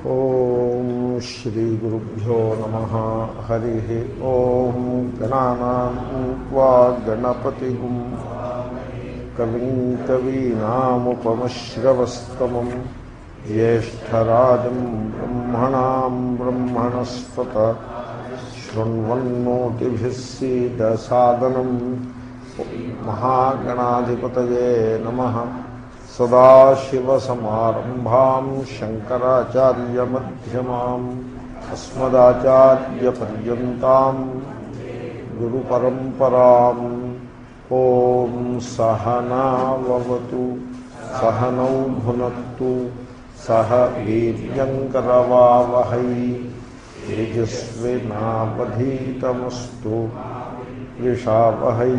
ఓం శ్రీగురుభ్యో నమ హరి ఓం గణానాం వా గణపతిగుం కవిం కవీనాముపమశ్రవస్తమం జ్యేష్టరాజం బ్రహ్మణాం బ్రహ్మణస్పత శృణ్వన్నోతిభిः సీదసాదనం మహాగణాధిపతయే నమః సదాశివసమారంభాం శంకరాచార్యమ్యమాం అస్మదాచార్యపర్యంతం గురుపరంపరాం ఓం సహనావతు సహనౌ భునత్తు సహ వీర్యంకరవావహై తేజస్వినావధీతమస్తు విషావహై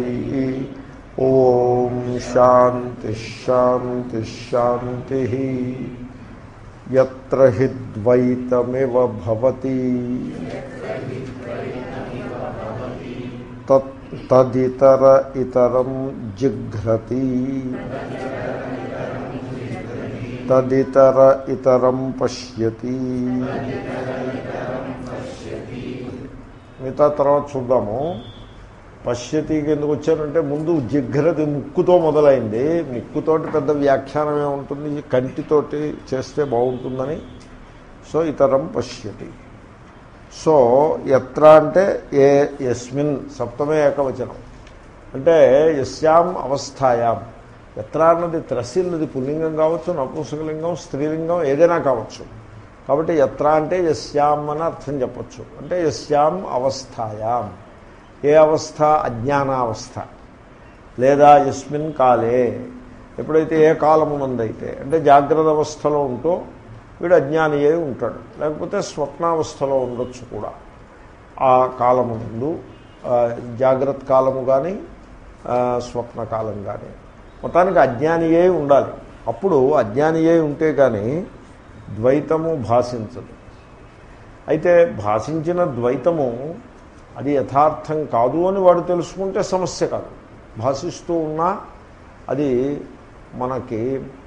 ఓం శాంతి శాంతి శాంతి ఎత్ర హి ద్వైతమివ భవతి తత్ తదితర ఇతరం జిఘ్రతి తదితర ఇతరం పశ్యతి మిగతా తర్వాత చూద్దాము పశ్యతికి ఎందుకు వచ్చారంటే ముందు జిఘ్రతి ముక్కుతో మొదలైంది ముక్కుతోటి పెద్ద వ్యాఖ్యానం ఏముంటుంది కంటితోటి చేస్తే బాగుంటుందని సో ఇతరం పశ్యతి సో ఎత్ర అంటే ఏ యస్మిన్ సప్తమే ఏకవచనం అంటే యస్యాం అవస్థాయాం ఎత్ర అన్నది త్రసిల్నది పుల్లింగం కావచ్చు నపుంసకలింగం స్త్రీలింగం ఏదైనా కావచ్చు కాబట్టి ఎత్ర అంటే యస్యాం అని అర్థం చెప్పచ్చు అంటే యస్యాం అవస్థాయాం ఏ అవస్థ అజ్ఞానావస్థ లేదా యస్మిన్ కాలే ఎప్పుడైతే ఏ కాలము మందైతే అంటే జాగ్రత్త అవస్థలో ఉంటూ వీడు అజ్ఞాని అయి ఉంటాడు లేకపోతే స్వప్నావస్థలో ఉండొచ్చు కూడా ఆ కాలము ముందు జాగ్రత్త కాలము కానీ స్వప్న కాలం కానీ మొత్తానికి అజ్ఞాని అయి ఉండాలి అప్పుడు అజ్ఞాని అయి ఉంటే కానీ ద్వైతము భాషించదు అయితే భాషించిన ద్వైతము అది యథార్థం కాదు అని వాడు తెలుసుకుంటే సమస్య కాదు భాషిస్తూ ఉన్నా అది మనకి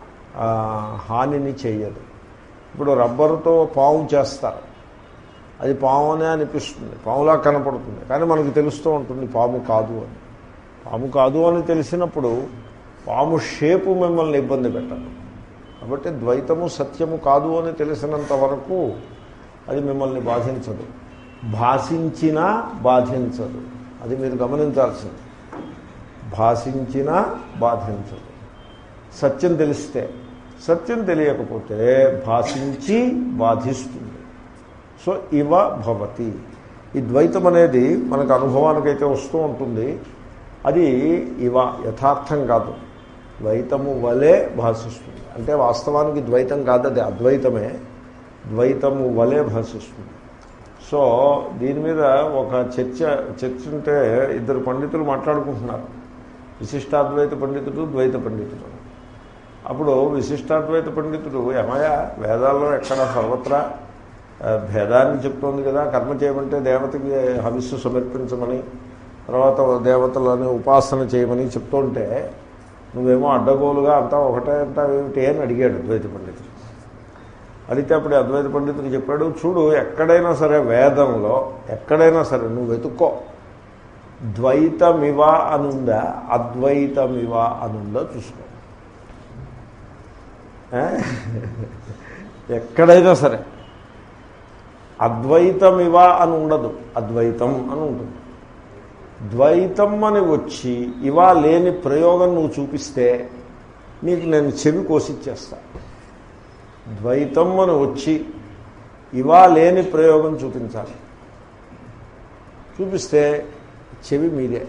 హానిని చేయదు ఇప్పుడు రబ్బరుతో పాము చేస్తారు అది పాము అనే అనిపిస్తుంది పాములా కనపడుతుంది కానీ మనకు తెలుస్తూ ఉంటుంది పాము కాదు అని పాము కాదు అని తెలిసినప్పుడు పాము షేపు మిమ్మల్ని ఇబ్బంది పెట్టదు కాబట్టి ద్వైతము సత్యము కాదు అని తెలిసినంత వరకు అది మిమ్మల్ని బాధించదు భాషించినా బాధించదు అది మీరు గమనించాల్సింది భాషించినా బాధించదు సత్యం తెలిస్తే సత్యం తెలియకపోతే భాషించి బాధిస్తుంది సో ఇవ భవతి ఈ ద్వైతం అనేది మనకు అనుభవానికైతే వస్తూ ఉంటుంది అది ఇవ యథార్థం కాదు ద్వైతము వలె భాషిస్తుంది అంటే వాస్తవానికి ద్వైతం కాదు అది అద్వైతమే ద్వైతము వలె భాషిస్తుంది సో దీని మీద ఒక చర్చ చర్చ ఉంటే ఇద్దరు పండితులు మాట్లాడుకుంటున్నారు విశిష్టాద్వైత పండితుడు ద్వైత పండితుడు అప్పుడు విశిష్టాద్వైత పండితుడు ఏమయ్యా వేదాల్లో ఎక్కడ సర్వత్రా భేదాన్ని చెప్తోంది కదా కర్మ చేయమంటే దేవతకి హవిస్సు సమర్పించమని తర్వాత దేవతలని ఉపాసన చేయమని చెప్తుంటే నువ్వేమో అడ్డగోలుగా అంతా ఒకటే అంతా ఏమిటి అని అడిగాడు ద్వైత పండితుడు అడిగితే అప్పుడు అద్వైత పండితుడు చెప్పాడు చూడు ఎక్కడైనా సరే వేదంలో ఎక్కడైనా సరే నువ్వు వెతుక్కో ద్వైతమివ అనుందా అద్వైతమివ అనుందా చూసుకో ఎక్కడైనా సరే అద్వైతమివ అని ఉండదు అద్వైతం అని ఉంటుంది ద్వైతం అని వచ్చి ఇవా లేని ప్రయోగం నువ్వు చూపిస్తే నీకు నేను చెవి కోసిచ్చేస్తా ద్వైతం అని వచ్చి ఇవా లేని ప్రయోగం చూపించాలి చూపిస్తే చెవి మీదే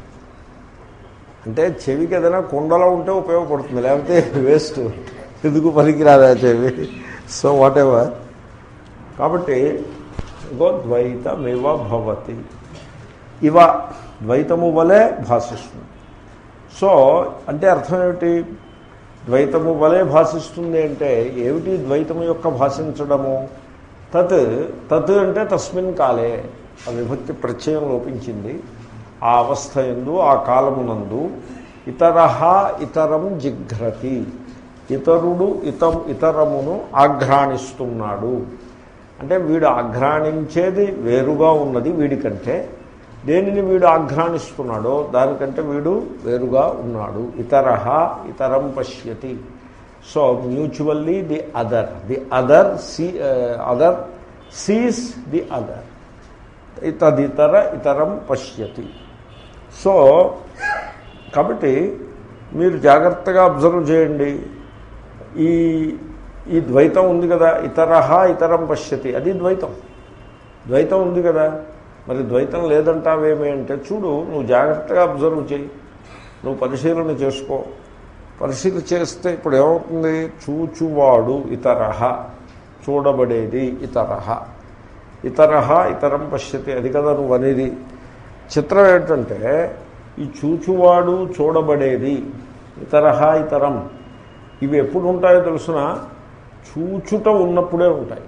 అంటే చెవికి ఏదైనా కుండలో ఉంటే ఉపయోగపడుతుంది లేకపోతే వేస్ట్ ఎందుకు పనికిరాదా చెవి సో వాట్ ఎవర్ కాబట్టి ఇగో ద్వైతమివ భవతి ఇవ ద్వైతము వలె భాషిస్తుంది సో అంటే అర్థం ఏమిటి ద్వైతము వలె భాషిస్తుంది అంటే ఏమిటి ద్వైతము యొక్క భాషించడము తత్ తత్ అంటే తస్మిన్ కాలే ఆ విభక్తి ప్రత్యయం లోపించింది ఆ అవస్థ ఎందు ఆ కాలమునందు ఇతర ఇతరం జిఘ్రతి ఇతరుడు ఇతం ఇతరమును ఆఘ్రాణిస్తున్నాడు అంటే వీడు ఆఘ్రాణించేది వేరుగా ఉన్నది వీడికంటే దేనిని వీడు ఆఘ్రాణిస్తున్నాడో దానికంటే వీడు వేరుగా ఉన్నాడు ఇతర ఇతరం పశ్యతి so mutually the other the other see other sees the other తదితర ఇతరం పశ్యతి సో కాబట్టి మీరు జాగ్రత్తగా అబ్జర్వ్ చేయండి ఈ ఈ ద్వైతం ఉంది కదా ఇతర ఇతరం పశ్యతి అది ద్వైతం ద్వైతం ఉంది కదా మరి ద్వైతం లేదంటావేమి అంటే చూడు నువ్వు జాగ్రత్తగా అబ్జర్వ్ చేయి నువ్వు పరిశీలన చేసుకో పరిశీలన చేస్తే ఇప్పుడు ఏమవుతుంది చూచువాడు ఇతర చూడబడేది ఇతర ఇతర ఇతరం పశ్యతి అది కదా నువ్వు అనేది చిత్రం ఏంటంటే ఈ చూచువాడు చూడబడేది ఇతర ఇతరం ఇవి ఎప్పుడు ఉంటాయో తెలుసిన చూచుట ఉన్నప్పుడే ఉంటాయి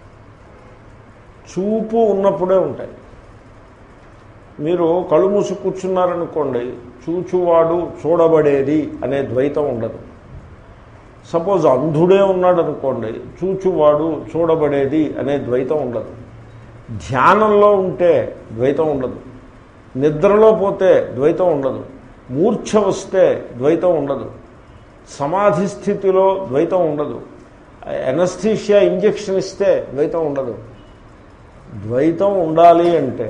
చూపు ఉన్నప్పుడే ఉంటాయి మీరు కళ్ళు మూసి కూర్చున్నారనుకోండి చూచువాడు చూడబడేది అనే ద్వైతం ఉండదు సపోజ్ అంధుడే ఉన్నాడు అనుకోండి చూచువాడు చూడబడేది అనే ద్వైతం ఉండదు ధ్యానంలో ఉంటే ద్వైతం ఉండదు నిద్రలో పోతే ద్వైతం ఉండదు మూర్ఛ వస్తే ద్వైతం ఉండదు సమాధి స్థితిలో ద్వైతం ఉండదు ఎనస్థీషియా ఇంజెక్షన్ ఇస్తే ద్వైతం ఉండదు ద్వైతం ఉండాలి అంటే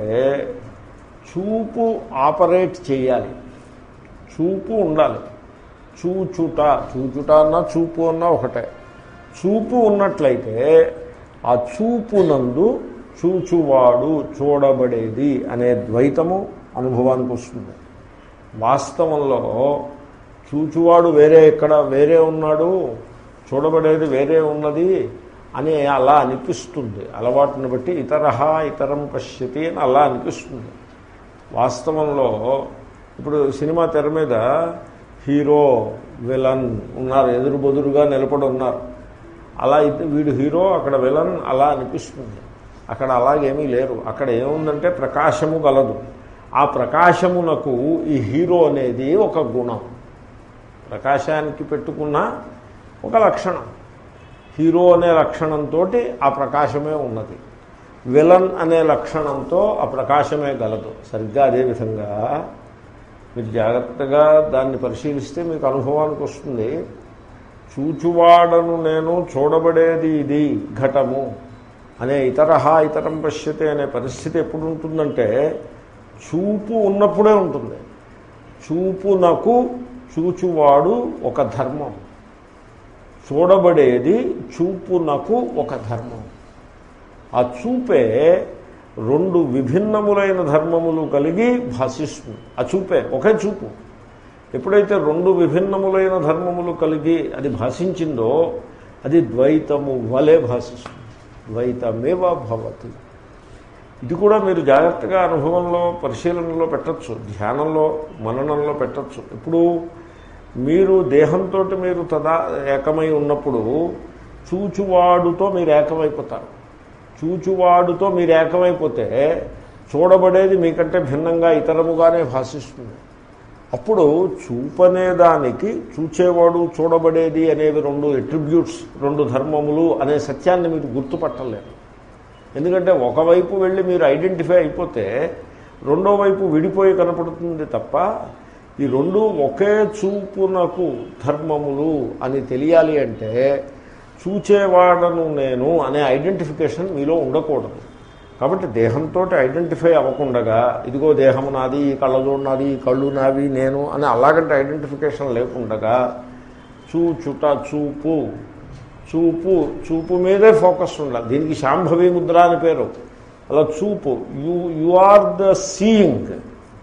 చూపు ఆపరేట్ చేయాలి చూపు ఉండాలి చూచుట చూచుట అన్నా చూపు అన్నా ఒకటే చూపు ఉన్నట్లయితే ఆ చూపునందు చూచువాడు చూడబడేది అనే ద్వైతము అనుభవానికి వస్తుంది వాస్తవంలో చూచువాడు వేరే ఎక్కడ వేరే ఉన్నాడు చూడబడేది వేరే ఉన్నది అని అలా అనిపిస్తుంది అలవాటుని బట్టి ఇతర ఇతరం పశ్యతి అని అలా అనిపిస్తుంది వాస్తవంలో ఇప్పుడు సినిమా తెర మీద హీరో విలన్ ఉన్నారు ఎదురు బొదురుగా నిలబడి ఉన్నారు అలా అయితే వీడు హీరో అక్కడ విలన్ అలా అనిపిస్తుంది అక్కడ అలాగేమీ లేరు అక్కడ ఏముందంటే ప్రకాశము గలదు ఆ ప్రకాశమునకు ఈ హీరో అనేది ఒక గుణం ప్రకాశానికి పెట్టుకున్న ఒక లక్షణం హీరో అనే లక్షణంతో ఆ ప్రకాశమే ఉన్నది విలన్ అనే లక్షణంతో ఆ ప్రకాశమే గలదు సరిగ్గా అదేవిధంగా మీరు జాగ్రత్తగా దాన్ని పరిశీలిస్తే మీకు అనుభవానికి వస్తుంది చూచువాడను నేను చూడబడేది ఇది ఘటము అనే ఇతర ఇతరం పశ్యతే అనే పరిస్థితి ఎప్పుడు ఉంటుందంటే చూపు ఉన్నప్పుడే ఉంటుంది చూపునకు చూచువాడు ఒక ధర్మం చూడబడేది చూపునకు ఒక ధర్మం ఆ చూపే రెండు విభిన్నములైన ధర్మములు కలిగి భాషిస్తుంది ఆ చూపే ఒకే చూపు ఎప్పుడైతే రెండు విభిన్నములైన ధర్మములు కలిగి అది భాషించిందో అది ద్వైతము వలె భాషిస్తుంది ద్వైతమేవ భవతి ఇది కూడా మీరు జాగ్రత్తగా అనుభవంలో పరిశీలనలో పెట్టచ్చు ధ్యానంలో మననంలో పెట్టచ్చు ఇప్పుడు మీరు దేహంతో మీరు తదా ఏకమై ఉన్నప్పుడు చూచువాడుతో మీరు ఏకమైపోతారు చూచువాడుతో మీరు ఏకమైపోతే చూడబడేది మీకంటే భిన్నంగా ఇతరముగానే భాషిస్తుంది అప్పుడు చూపనే దానికి చూచేవాడు చూడబడేది అనేవి రెండు ఎట్రిబ్యూట్స్ రెండు ధర్మములు అనే సత్యాన్ని మీరు గుర్తుపట్టలేరు ఎందుకంటే ఒకవైపు వెళ్ళి మీరు ఐడెంటిఫై అయిపోతే రెండో వైపు విడిపోయి కనపడుతుంది తప్ప ఈ రెండు ఒకే చూపునకు ధర్మములు అని తెలియాలి అంటే చూచేవాడను నేను అనే ఐడెంటిఫికేషన్ మీలో ఉండకూడదు కాబట్టి దేహంతో ఐడెంటిఫై అవ్వకుండగా ఇదిగో దేహం నాది ఈ కళ్ళజోడు నాది ఈ కళ్ళు నావి నేను అని అలాగంటే ఐడెంటిఫికేషన్ లేకుండగా చూచుట చూపు చూపు చూపు మీదే ఫోకస్ ఉండాలి దీనికి శాంభవి ముద్ర అని పేరు అలా చూపు you you are the seeing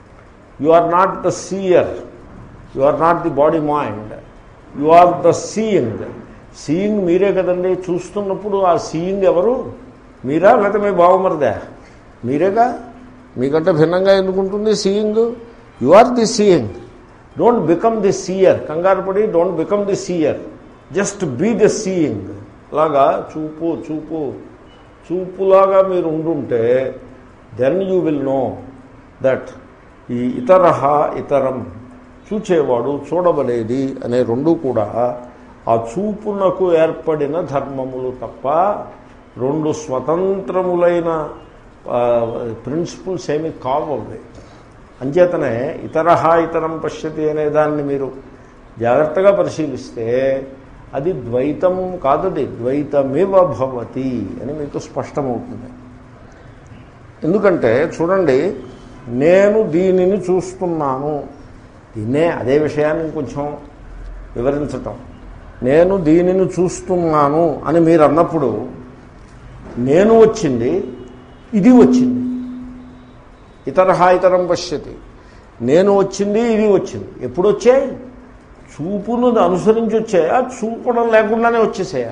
you are not the seer you are not the body mind you are the seeing seeing మీరే కదండి చూస్తున్నప్పుడు ఆ సీయింగ్ ఎవరు మీరా లేకపోతే మీ బావమరిదా మీరేగా మీకంటే భిన్నంగా ఎందుకుంటుంది seeing you are the seeing don't become the seer కంగారు పడి don't become the seer just be the seeing లాగా చూపు చూపు చూపులాగా మీరు ఉండుంటే then you will know that ఈ ఇతర ఇతరం చూచేవాడు చూడబడేది అనే రెండు కూడా ఆ చూపునకు ఏర్పడిన ధర్మములు తప్ప రెండు స్వతంత్రములైన ప్రిన్సిపుల్స్ ఏమి కావు అవి అంచేతనే ఇతర ఇతరం పశ్యతి అనే దాన్ని మీరు జాగ్రత్తగా పరిశీలిస్తే అది ద్వైతం కాదది ద్వైతమివ భవతి అని మీకు స్పష్టమవుతుంది ఎందుకంటే చూడండి నేను దీనిని చూస్తున్నాను దీన్నే అదే విషయాన్ని కొంచెం వివరించటం నేను దీనిని చూస్తున్నాను అని మీరు అన్నప్పుడు నేను వచ్చింది ఇది వచ్చింది ఇతర ఇతరం పశ్యతి నేను వచ్చింది ఇది వచ్చింది ఎప్పుడు వచ్చాయి చూపును అనుసరించి వచ్చాయా చూపడం లేకుండానే వచ్చేసాయా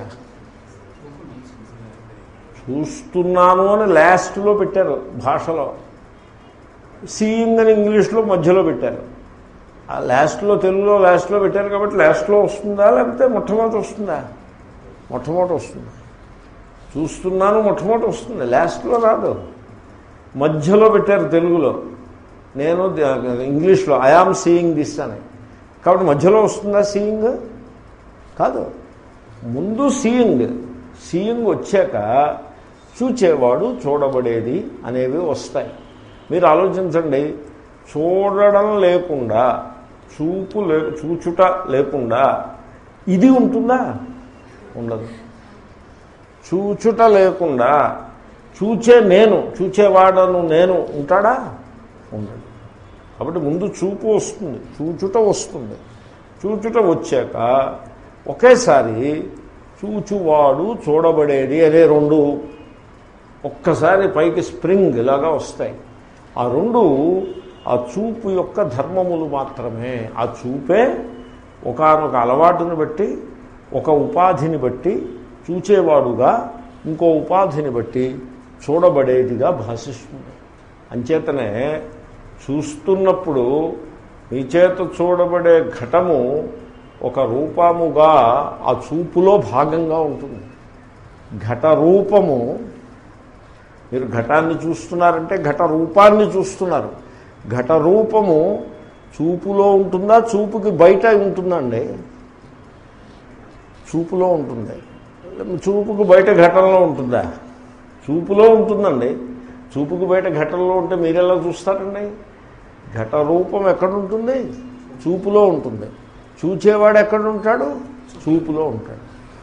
చూస్తున్నాను అని లాస్ట్లో పెట్టారు భాషలో సీయింగ్ అని ఇంగ్లీష్లో మధ్యలో పెట్టారు ఆ లాస్ట్లో తెలుగులో లాస్ట్లో పెట్టారు కాబట్టి లాస్ట్లో వస్తుందా లేకపోతే మొట్టమొదటి వస్తుందా మొట్టమొదటి వస్తుంది చూస్తున్నాను మొట్టమొదటి వస్తుంది లాస్ట్లో రాదు మధ్యలో పెట్టారు తెలుగులో నేను ద- ఇంగ్లీష్లో ఐఆమ్ సీయింగ్ దిస్ అని కాబట్టి మధ్యలో వస్తుందా సీయింగ్ కాదు ముందు సీయింగ్ సీయింగ్ వచ్చాక చూచేవాడు చూడబడేది అనేవి వస్తాయి మీరు ఆలోచించండి చూడడం లేకుండా చూపు లే చూచుట లేకుండా ఇది ఉంటుందా ఉండదు చూచుట లేకుండా చూచే నేను చూచేవాడను నేను ఉంటాడా ఉండడు కాబట్టి ముందు చూపు వస్తుంది చూచుట వస్తుంది చూచుట వచ్చాక ఒకేసారి చూచువాడు చూడబడేది అనే రెండు ఒక్కసారి పైకి స్ప్రింగ్ ఇలాగా వస్తాయి ఆ రెండు ఆ చూపు యొక్క ధర్మములు మాత్రమే ఆ చూపే ఒకనొక అలవాటుని బట్టి ఒక ఉపాధిని బట్టి చూచేవాడుగా ఇంకో ఉపాధిని బట్టి చూడబడేదిగా భాషిస్తుంది అంచేతనే చూస్తున్నప్పుడు మీ చేత చూడబడే ఘటము ఒక రూపముగా ఆ చూపులో భాగంగా ఉంటుంది ఘట రూపము మీరు ఘటాన్ని చూస్తున్నారంటే ఘట రూపాన్ని చూస్తున్నారు ఘట రూపము చూపులో ఉంటుందా చూపుకి బయట ఉంటుందండి చూపులో ఉంటుంది చూపుకు బయట ఘటనలో ఉంటుందా చూపులో ఉంటుందండి చూపుకు బయట ఘటనలో ఉంటే మీరెలా చూస్తారండి ఘట రూపం ఎక్కడ ఉంటుంది చూపులో ఉంటుంది చూచేవాడు ఎక్కడ ఉంటాడు చూపులో ఉంటాడు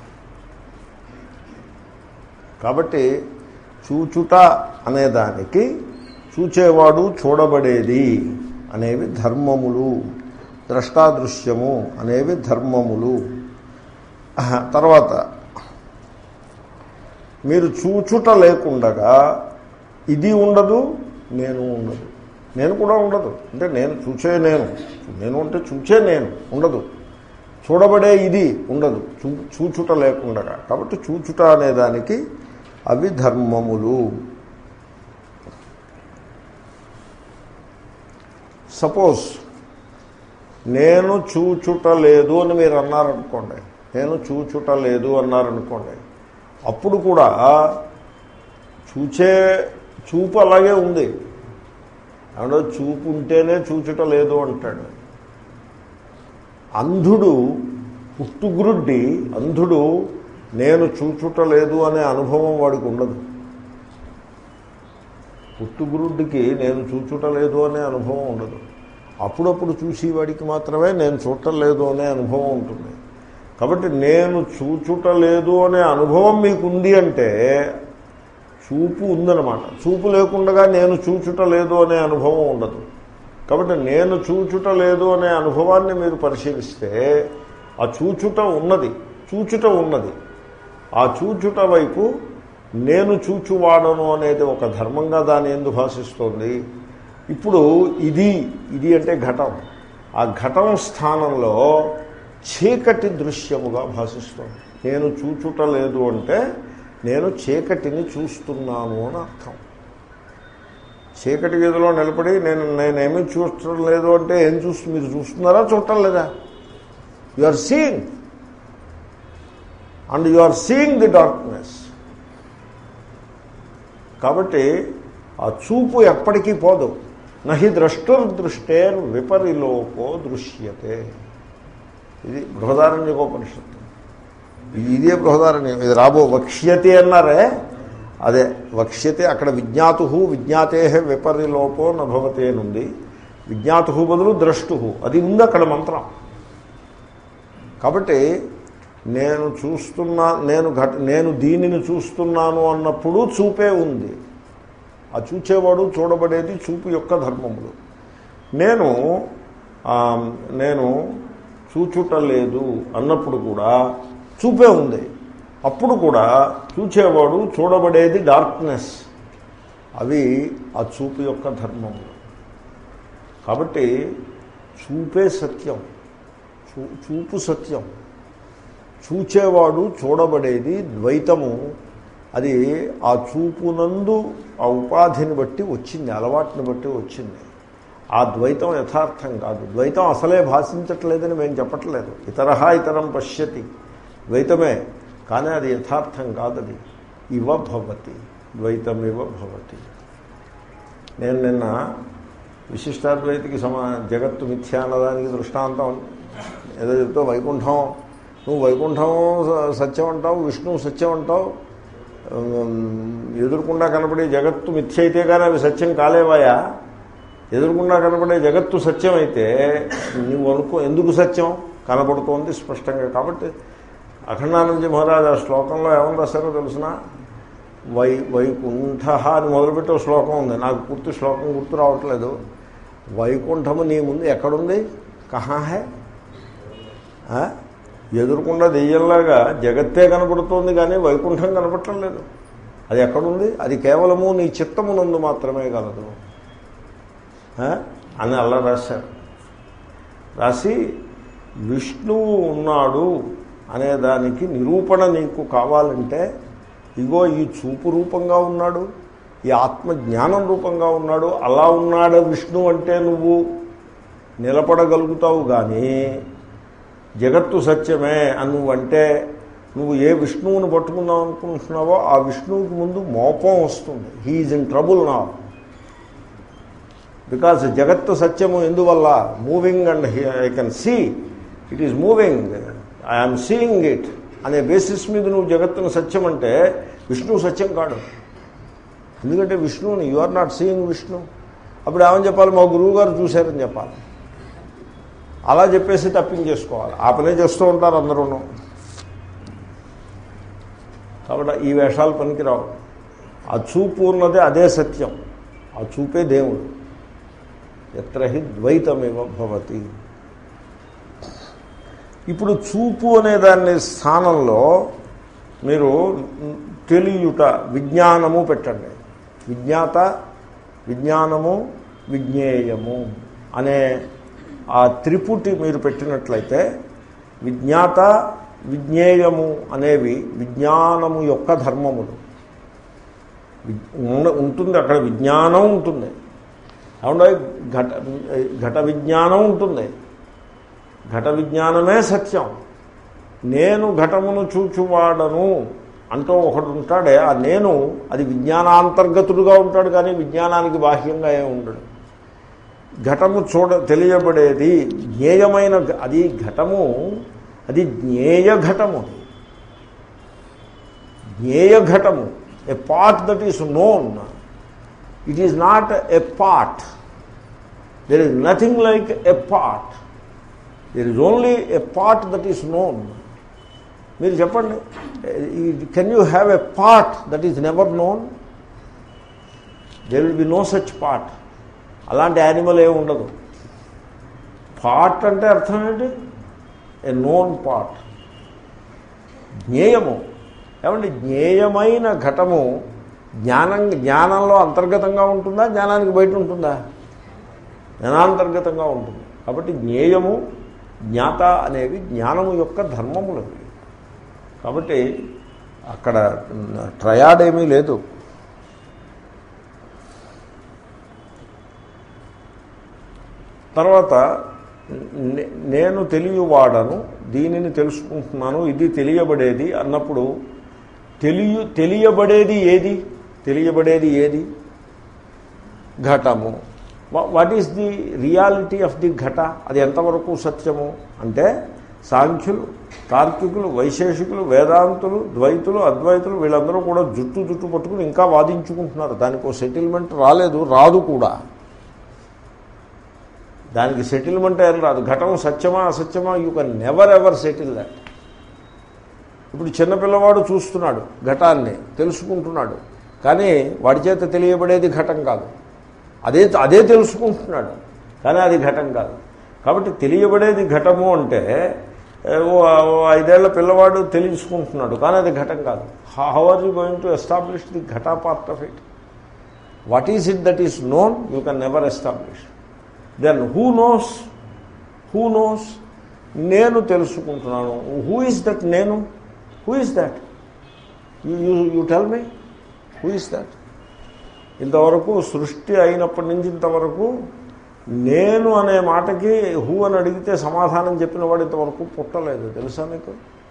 కాబట్టి చూచుట అనేదానికి చూచేవాడు చూడబడేది అనేవి ధర్మములు ద్రష్టాదృశ్యము అనేవి ధర్మములు ఆహా, తర్వాత మీరు చూచుట లేకుండగా ఇది ఉండదు నేను ఉండదు నేను కూడా ఉండదు అంటే నేను చూచే నేను నేను అంటే చూచే నేను ఉండదు చూడబడే ఇది ఉండదు చూ చూచుట లేకుండగా కాబట్టి చూచుట అనేదానికి అవి ధర్మములు సపోజ్ నేను చూచుట లేదు అని మీరు అన్నారనుకోండి నేను చూచుట లేదు అన్నారనుకోండి అప్పుడు కూడా చూచే చూపు అలాగే ఉంది అంటే చూపు ఉంటేనే చూచుట లేదు అంటాడు అంధుడు పుట్టుగురుడ్డి అంధుడు నేను చూచుట లేదు అనే అనుభవం వాడికి ఉండదు పుట్టుగురుడ్డికి నేను చూచుట లేదు అనే అనుభవం ఉండదు అప్పుడప్పుడు చూసేవాడికి మాత్రమే నేను చూడటం లేదు అనే అనుభవం ఉంటుంది కాబట్టి నేను చూచుట లేదు అనే అనుభవం మీకు ఉంది అంటే చూపు ఉందన్నమాట చూపు లేకుండా నేను చూచుట లేదు అనే అనుభవం ఉండదు కాబట్టి నేను చూచుట లేదు అనే అనుభవాన్ని మీరు పరిశీలిస్తే ఆ చూచుట ఉన్నది చూచుట ఉన్నది ఆ చూచుట వైపు నేను చూచువాడను అనేది ఒక ధర్మంగా దాని ఎందు భాషిస్తోంది ఇప్పుడు ఇది ఇది అంటే ఘటం ఆ ఘటం స్థానంలో చీకటి దృశ్యముగా భాషిస్తోంది నేను చూచుట లేదు అంటే నేను చీకటిని చూస్తున్నాను అని అర్థం చీకటి గదిలో నిలబడి నేను నేనేమీ చూడటం లేదు అంటే ఏం చూస్తు మీరు చూస్తున్నారా చూడటం లేదా you are seeing and you are seeing the darkness కాబట్టి ఆ చూపు ఎప్పటికీ పోదు నహి ద్రష్టుర్దృష్టేర్ విపరిలోకో దృశ్యతే ఇది బృహదారణ్యకోపనిషత్తు ఇదే బృహదారణ్యం ఇది రాబో వక్ష్యతే అన్నారే అదే వక్ష్యతే అక్కడ విజ్ఞాతు విజ్ఞాతే విపరిలోపో నభవతే నుండి విజ్ఞాతు బదులు ద్రష్టు అది ఉంది అక్కడ మంత్రం కాబట్టి నేను చూస్తున్నా నేను ఘట నేను దీనిని చూస్తున్నాను అన్నప్పుడు చూపే ఉంది ఆ చూచేవాడు చూడబడేది చూపు యొక్క ధర్మములు నేను ఆ, నేను చూచుట లేదు అన్నప్పుడు కూడా చూపే ఉంది అప్పుడు కూడా చూచేవాడు చూడబడేది డార్క్నెస్ అవి ఆ చూపు యొక్క ధర్మములు కాబట్టి చూపే సత్యం చూ చూపు సత్యం చూచేవాడు చూడబడేది ద్వైతము అది ఆ చూపునందు ఆ ఉపాధిని బట్టి వచ్చింది అలవాటుని బట్టి వచ్చింది ఆ ద్వైతం యథార్థం కాదు ద్వైతం అసలే భాషించట్లేదని మేము చెప్పట్లేదు ఇతర ఇతరం పశ్యతి ద్వైతమే కానీ అది యథార్థం కాదది ఇవ భవతి ద్వైతమివ భవతి నేను నిన్న విశిష్టాద్వైతికి సమా జగత్తు మిథ్యా అన్నదానికి దృష్టాంతం ఏదో చెప్తా వైకుంఠం నువ్వు వైకుంఠం స- సత్యం అంటావు విష్ణువు సత్యం అంటావు ఉమ్, ఎదురుకుండా కనపడే జగత్తు మిథ్య అయితే కానీ అవి సత్యం కాలేవాయా ఎదురుకుండా కనపడే జగత్తు సత్యం అయితే నువ్వు అనుకో ఎందుకు సత్యం కనబడుతోంది స్పష్టంగా కాబట్టి అఖండానంద మహారాజ్ ఆ శ్లోకంలో ఏమని రాశారో తెలుసిన వై వైకుంఠ అని మొదలుపెట్టి ఒక శ్లోకం ఉంది నాకు పూర్తి శ్లోకం గుర్తు రావట్లేదు వైకుంఠము నీ ముందు ఎక్కడుంది కహా హే ఆ? ఎదురుకుండా దెయ్యంలాగా జగత్తే కనపడుతోంది కానీ వైకుంఠం కనపడటం లేదు అది ఎక్కడుంది అది కేవలము నీ చిత్తమునందు మాత్రమే కలదు ఆ? అని అలా రాశారు రాసి విష్ణువు ఉన్నాడు అనే దానికి నిరూపణ నీకు కావాలంటే ఇగో ఈ చూపు రూపంగా ఉన్నాడు ఈ ఆత్మ జ్ఞానం రూపంగా ఉన్నాడు అలా ఉన్నాడు విష్ణు అంటే నువ్వు నిలబడగలుగుతావు కానీ జగత్తు సత్యమే అని నువ్వంటే నువ్వు ఏ విష్ణువుని పట్టుకుందాం అనుకుంటున్నావో ఆ విష్ణువుకి ముందు మోపం వస్తుంది హీఈస్ ఇన్ ట్రబుల్ నా బికాస్ జగత్తు సత్యము ఎందువల్ల moving and I can see it is moving I'm seeing it అనే బేసిస్ మీద నువ్వు జగత్తును సత్యం అంటే విష్ణువు సత్యం కాడు ఎందుకంటే విష్ణువుని you are not seeing Vishnu అప్పుడు ఏమని చెప్పాలి మా గురువు గారు చూశారని చెప్పాలి అలా చెప్పేసి తప్పించేసుకోవాలి ఆ పనే చేస్తూ ఉంటారు అందరూను కాబట్టి ఈ వేషాలు పనికిరావు ఆ చూపు ఉన్నదే అదే సత్యం ఆ చూపే దేవుడు ఎత్ర హి ద్వైతమివ భవతి ఇప్పుడు చూపు అనే దాని స్థానంలో మీరు తెలియుట విజ్ఞానము పెట్టండి విజ్ఞాత విజ్ఞానము విజ్ఞేయము అనే ఆ త్రిపుటి మీరు పెట్టినట్లయితే విజ్ఞాత విజ్ఞేయము అనేవి విజ్ఞానము యొక్క ధర్మములు విజ్- ఉన్న- ఉంటుంది అక్కడ విజ్ఞానం ఉంటుంది అవునా ఘట ఘట విజ్ఞానం ఉంటుంది ఘట విజ్ఞానమే సత్యం నేను ఘటమును చూచువాడను అంటూ ఒకడు ఉంటాడే ఆ నేను అది విజ్ఞానాంతర్గతుడుగా ఉంటాడు కానీ విజ్ఞానానికి బాహ్యంగా ఏమి ఉండడు ఘటము చూడ తెలియబడేది జ్ఞేయమైన ఘ- అది ఘటము అది జ్ఞేయ ఘటము జ్ఞేయ ఘటము a part that is known it is not a part there is nothing like a part there is only a part that is known మీరు చెప్పండి can you have a part that is never known there will be no such part అలాంటి animal ఏమి ఉండదు part అంటే అర్థం ఏంటి ఏ known part జ్ఞేయము ఏమండి జ్ఞేయమైన ఘటము జ్ఞానం జ్ఞానంలో అంతర్గతంగా ఉంటుందా జ్ఞానానికి బయట ఉంటుందా జ్ఞానాంతర్గతంగా ఉంటుంది కాబట్టి జ్ఞేయము జ్ఞాత అనేవి జ్ఞానము యొక్క ధర్మములవి కాబట్టి అక్కడ ట్రయాడ్ ఏమీ లేదు తర్వాత నే- నేను తెలియవాడను దీనిని తెలుసుకుంటున్నాను ఇది తెలియబడేది అన్నప్పుడు తెలియ తెలియబడేది ఏది తెలియబడేది ఏది ఘటము what is the reality of the ఘట అది ఎంతవరకు సత్యము అంటే సాంఖ్యులు తార్కికులు వైశేషికులు వేదాంతులు ద్వైతులు అద్వైతులు వీళ్ళందరూ కూడా జుట్టు జుట్టు పట్టుకుని ఇంకా వాదించుకుంటున్నారు దానికి ఒక సెటిల్మెంట్ రాలేదు రాదు కూడా దానికి సెటిల్మెంట్ ఏం రాదు ఘటం సత్యమా అసత్యమా you can never ever settle that ఇప్పుడు చిన్నపిల్లవాడు చూస్తున్నాడు ఘటాన్ని తెలుసుకుంటున్నాడు కానీ వాడి చేత తెలియబడేది ఘటం కాదు అదే అదే తెలుసుకుంటున్నాడు కానీ అది ఘటం కాదు కాబట్టి తెలియబడేది ఘటము అంటే ఏ, ఓ ఓ ఐదేళ్ల పిల్లవాడు తెలుసుకుంటున్నాడు కానీ అది ఘటం కాదు how are you going to establish the ఘటా part of it what is it that is known you can never establish then who knows who knows నేను తెలుసుకుంటున్నాను హూ ఇస్ దట్ నేను who is that you you you tell me who is that ఇంతవరకు సృష్టి అయినప్పటి నుంచి ఇంతవరకు నేను అనే మాటకి హూ అని అడిగితే సమాధానం చెప్పిన వాడు ఇంతవరకు పుట్టలేదు తెలుసా నీకు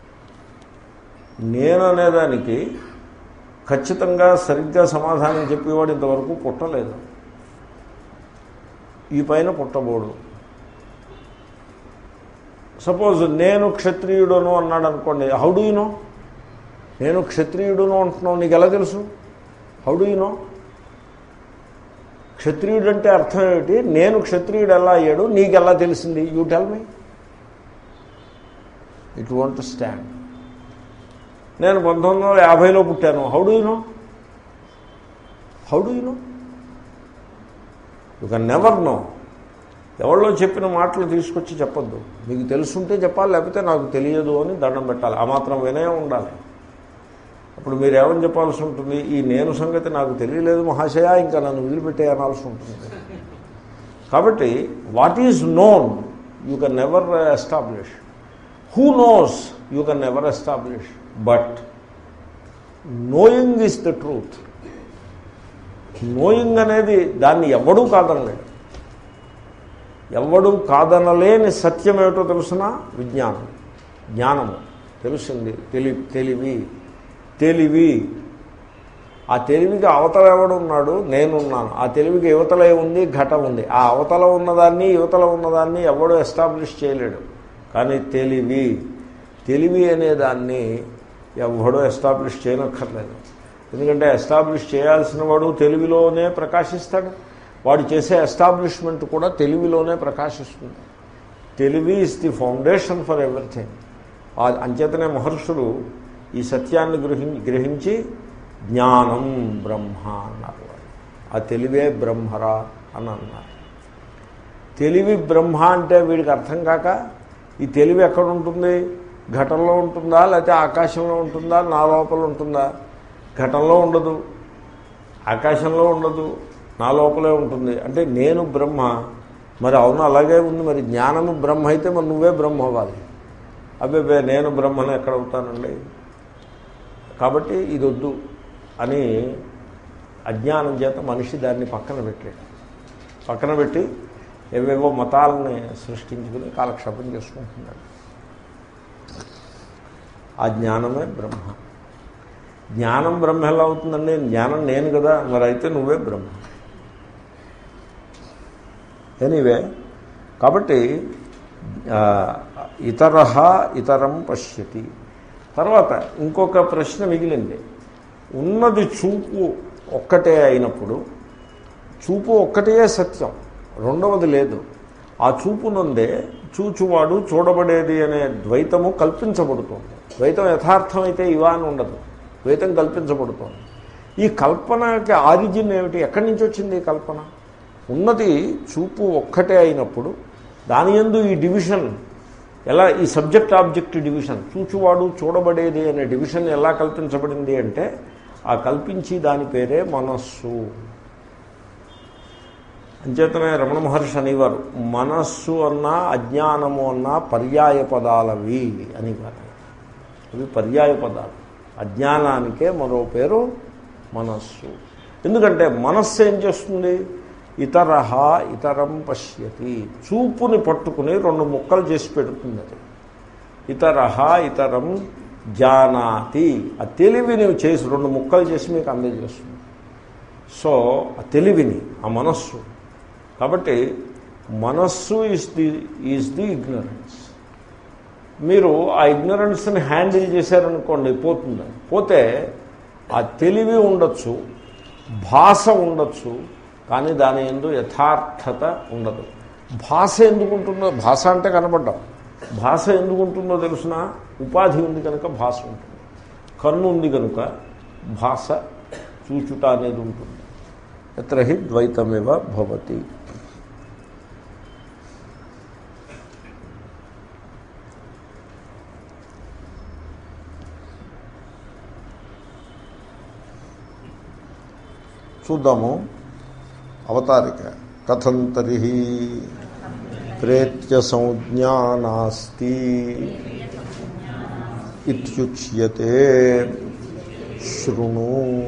నేను అనేదానికి ఖచ్చితంగా సరిగ్గా సమాధానం చెప్పేవాడు ఇంతవరకు పుట్టలేదు ఈ పైన పుట్టబోడు సపోజ్ నేను క్షత్రియుడును అన్నాడు అనుకోండి హౌ డూ నో నేను క్షత్రియుడును అంటున్నావు నీకు ఎలా తెలుసు హౌ డూ నో క్షత్రియుడు అంటే అర్థం ఏమిటి నేను క్షత్రియుడు ఎలా అయ్యాడు నీకు ఎలా తెలిసింది you tell me it want stand నేను పంతొమ్మిది వందల యాభైలో పుట్టాను how do know how do know you can never know ఎవరిలో చెప్పిన మాటలు తీసుకొచ్చి చెప్పొద్దు మీకు తెలుసుంటే చెప్పాలి లేకపోతే నాకు తెలియదు అని దండం పెట్టాలి ఆ మాత్రం వినయం ఉండాలి అప్పుడు మీరు ఏమని చెప్పాల్సి ఉంటుంది ఈ నేను సంగతి నాకు తెలియలేదు మహాశయ ఇంకా నన్ను వదిలిపెట్టే అనాల్సి ఉంటుంది కాబట్టి what is known you can never establish who knows you can never establish but knowing is the truth knowing అనేది దాన్ని ఎవడూ కాదనలేడు ఎవడు కాదనలేని సత్యం ఏమిటో తెలుసిన విజ్ఞానం జ్ఞానము తెలిసింది తెలి తెలివి తెలివి ఆ తెలివికి అవతల ఎవడు ఉన్నాడు నేనున్నాను ఆ తెలివికి యువతలే ఉంది ఘటం ఉంది ఆ అవతల ఉన్నదాన్ని యువతల ఉన్నదాన్ని ఎవడు ఎస్టాబ్లిష్ చేయలేడు కానీ తెలివి తెలివి అనేదాన్ని ఎవడో ఎస్టాబ్లిష్ చేయనక్కర్లేదు ఎందుకంటే ఎస్టాబ్లిష్ చేయాల్సిన వాడు తెలివిలోనే ప్రకాశిస్తాడు వాడు చేసే ఎస్టాబ్లిష్మెంట్ కూడా తెలివిలోనే ప్రకాశిస్తుంది తెలివి is the foundation for everything ఆ అంచేతనే మహర్షులు ఈ సత్యాన్ని గ్రహి గ్రహించి జ్ఞానం బ్రహ్మ అన్నారు వాళ్ళు. ఆ తెలివే బ్రహ్మరా అని అన్నారు తెలివి బ్రహ్మ అంటే వీడికి అర్థం కాక ఈ తెలివి ఎక్కడ ఉంటుంది ఘటంలో ఉంటుందా లేకపోతే ఆకాశంలో ఉంటుందా నా లోపల ఉంటుందా ఘటంలో ఉండదు ఆకాశంలో ఉండదు నా లోపలే ఉంటుంది అంటే నేను బ్రహ్మ మరి అవును అలాగే ఉంది మరి జ్ఞానము బ్రహ్మ అయితే మరి నువ్వే బ్రహ్మ అవ్వాలి అబ్బే నేను బ్రహ్మను ఎక్కడ అవుతానండి కాబట్టి ఇది వద్దు అని అజ్ఞానం చేత మనిషి దాన్ని పక్కన పెట్టాడు పక్కన పెట్టి ఏవేవో మతాలని సృష్టించుకుని కాలక్షేపం చేసుకుంటున్నాడు ఆ జ్ఞానమే బ్రహ్మ జ్ఞానం బ్రహ్మ ఎలా అవుతుందండి జ్ఞానం నేను కదా మరి అయితే నువ్వే బ్రహ్మ ఎనీవే కాబట్టి ఆ, ఇతర ఇతరం పశ్యతి తర్వాత ఇంకొక ప్రశ్న మిగిలింది ఉన్నది చూపు ఒక్కటే అయినప్పుడు చూపు ఒక్కటే సత్యం రెండవది లేదు ఆ చూపు నుండే చూచువాడు చూడబడేది అనే ద్వైతము కల్పించబడుతుంది ద్వైతం యథార్థమైతే ఇవా అని ఉండదు ద్వైతం కల్పించబడుతోంది ఈ కల్పనకి ఆరిజిన్ ఏమిటి ఎక్కడి నుంచి వచ్చింది ఈ కల్పన ఉన్నది చూపు ఒక్కటే అయినప్పుడు దాని యందు ఈ డివిజన్ ఎలా ఈ సబ్జెక్ట్ ఆబ్జెక్ట్ డివిజన్ చూచువాడు చూడబడేది అనే డివిజన్ ఎలా కల్పించబడింది అంటే ఆ కల్పించి దాని పేరే మనస్సు అంచేతనే రమణ మహర్షి అనేవారు మనస్సు అన్నా అజ్ఞానము అన్నా పర్యాయ పదాలవి అనేవారు అవి పర్యాయ పదాలు అజ్ఞానానికే మరో పేరు మనస్సు ఎందుకంటే మనస్సు ఏం చేస్తుంది ఇతర ఇతరం పశ్యతి చూపుని పట్టుకుని రెండు ముక్కలు చేసి పెడుతుంది అది ఇతర ఇతరం జానాతి ఆ తెలివిని చేసి రెండు ముక్కలు చేసి మీకు అందజేస్తుంది సో ఆ తెలివిని ఆ మనస్సు కాబట్టి మనస్సు is the is the ignorance మీరు ఆ ఇగ్నరెన్స్ని హ్యాండిల్ చేశారనుకోండి పోతుంది పోతే ఆ తెలివి ఉండొచ్చు భాష ఉండొచ్చు కానీ దాని ఎందు యథార్థత ఉండదు భాష ఎందుకు ఉంటుందో భాష అంటే కనపడ్డాం భాష ఎందుకు ఉంటుందో తెలుసిన ఉపాధి ఉంది కనుక భాష ఉంటుంది కన్ను ఉంది కనుక భాష చూచుట అనేది ఉంటుంది ఎత్ర హి ద్వైతమేవ భవతి చూద్దాము అవతారిక కథం తరిహి ప్రేత్య సంజ్ఞా నాస్తి ఇత్యుచ్యతే శృణు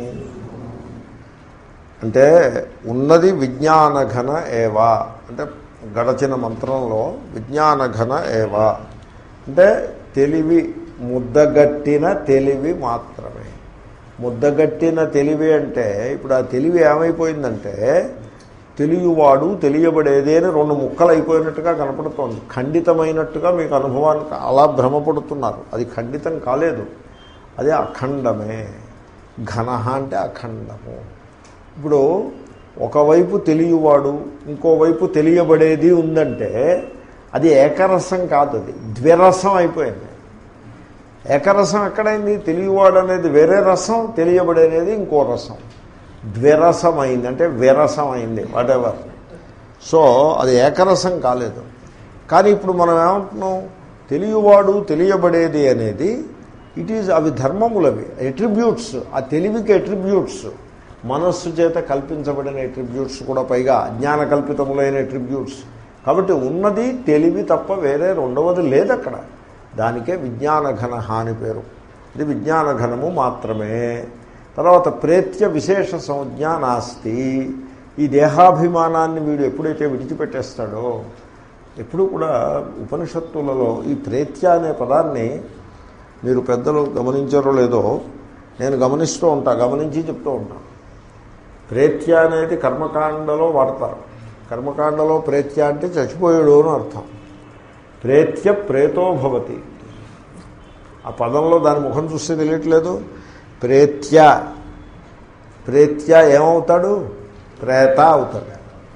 అంటే ఉన్నది విజ్ఞానఘన ఏవా అంటే గడచిన మంత్రంలో విజ్ఞానఘన ఏవా అంటే తెలివి ముద్దగట్టిన తెలివి మాత్రమే ముద్దగట్టిన తెలివి అంటే ఇప్పుడు ఆ తెలివి ఏమైపోయిందంటే తెలియవాడు తెలియబడేది అని రెండు ముక్కలు అయిపోయినట్టుగా కనపడుతోంది ఖండితమైనట్టుగా మీకు అనుభవానికి అలా భ్రమపడుతున్నారు అది ఖండితం కాలేదు అది అఖండమే ఘన అంటే అఖండము ఇప్పుడు ఒకవైపు తెలియవాడు ఇంకోవైపు తెలియబడేది ఉందంటే అది ఏకరసం కాదు అది ద్విరసం అయిపోయింది ఏకరసం ఎక్కడైంది తెలియవాడు అనేది వేరే రసం తెలియబడేది ఇంకో రసం ద్విరసం అయింది అంటే విరసం అయింది వాట్ ఎవర్ సో అది ఏకరసం కాలేదు కానీ ఇప్పుడు మనం ఏమంటున్నాం తెలియవాడు తెలియబడేది అనేది ఇట్ ఈజ్ అవి ధర్మములవి ఎట్రిబ్యూట్స్ ఆ తెలివికి ఎట్రిబ్యూట్స్ మనస్సు చేత కల్పించబడిన ఎట్రిబ్యూట్స్ కూడా పైగా అజ్ఞాన కల్పితములైన ఎట్రిబ్యూట్స్ కాబట్టి ఉన్నది తెలివి తప్ప వేరే రెండవది లేదు అక్కడ దానికే విజ్ఞానఘన అని పేరు ఇది విజ్ఞానఘనము మాత్రమే తర్వాత ప్రేత్య విశేష సంజ్ఞ నాస్తి ఈ దేహాభిమానాన్ని వీడు ఎప్పుడైతే విడిచిపెట్టేస్తాడో ఎప్పుడు కూడా ఉపనిషత్తులలో ఈ ప్రేత్య అనే పదాన్ని మీరు పెద్దలు గమనించారో లేదో నేను గమనిస్తూ ఉంటా గమనించి చెప్తూ ఉంటాను ప్రేత్య అనేది కర్మకాండలో వాడతారు కర్మకాండలో ప్రేత్య అంటే చచ్చిపోయాడు అని అర్థం ప్రేత్య ప్రేతో భవతి ఆ పదంలో దాని ముఖం చూస్తే తెలియట్లేదు ప్రేత్య ప్రేత్య ఏమవుతాడు ప్రేత అవుతాడు